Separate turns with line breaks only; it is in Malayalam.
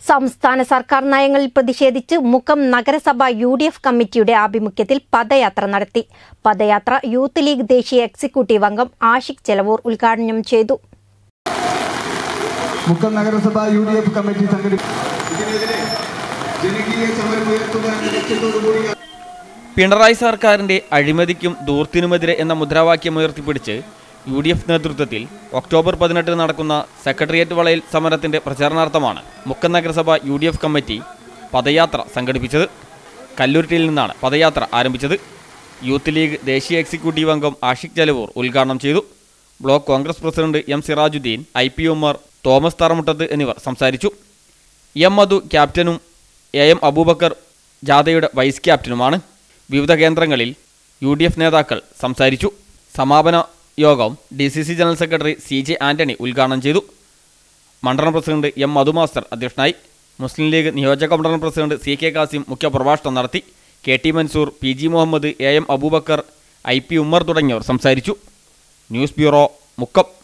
സംസ്ഥാന സർക്കാർ നയങ്ങളിൽ പ്രതിഷേധിച്ച് മുക്കം നഗരസഭ യു ഡി എഫ് കമ്മിറ്റിയുടെ ആഭിമുഖ്യത്തിൽ പദയാത്ര നടത്തി പദയാത്ര യൂത്ത് ലീഗ് ദേശീയ എക്സിക്യൂട്ടീവ് അംഗം ആഷിഖ് ചെലവൂർ ഉദ്ഘാടനം ചെയ്തു
മുക്കം നഗരസഭ യു ഡി എഫ് കമ്മിറ്റി സംഘടിപ്പിച്ചു ഇതിനെതിരെ ജനകീയ സമരം ഉയർത്തുക എന്ന ലക്ഷ്യത്തോടുകൂടി
പിണറായി സർക്കാരിന്റെ അഴിമതിക്കും ദൂർത്തിനുമെതിരെ എന്ന മുദ്രാവാക്യം ഉയർത്തിപ്പിടിച്ച് യു ഡി എഫ് നേതൃത്വത്തിൽ ഒക്ടോബർ പതിനെട്ടിന് നടക്കുന്ന സെക്രട്ടേറിയറ്റ് വളയിൽ സമരത്തിന്റെ പ്രചാരണാർത്ഥമാണ് മുക്കം നഗരസഭ U D F committee padayatra സംഘടിപ്പിച്ചത് കല്ലൂരിട്ടിയിൽ നിന്നാണ് പദയാത്ര ആരംഭിച്ചത് യൂത്ത് ലീഗ് ദേശീയ എക്സിക്യൂട്ടീവ് അംഗം ആഷിഖ് ജലവൂർ ഉദ്ഘാടനം ചെയ്തു block Congress president M Sirajuddin I P Ummer Thomas Tharamuttath എന്നിവർ സംസാരിച്ചു എം മധു ക്യാപ്റ്റനും എ എം അബൂബക്കർ ജാഥയുടെ വൈസ് ക്യാപ്റ്റനുമാണ് വിവിധ കേന്ദ്രങ്ങളിൽ യു ഡി എഫ് നേതാക്കൾ സംസാരിച്ചു സമാപന യോഗം D C C general secretary C J Antony ഉദ്ഘാടനം ചെയ്തു മണ്ഡലം പ്രസിഡന്റ് എം മധുമാസ്റ്റർ അധ്യക്ഷനായി മുസ്ലിം ലീഗ് നിയോജക മണ്ഡലം പ്രസിഡന്റ് സി കെ കാസിം മുഖ്യപ്രഭാഷണം നടത്തി K T Mansoor P G Muhammad A M Abubacker I P Ummer തുടങ്ങിയവർ സംസാരിച്ചു ന്യൂസ് ബ്യൂറോ മുക്കം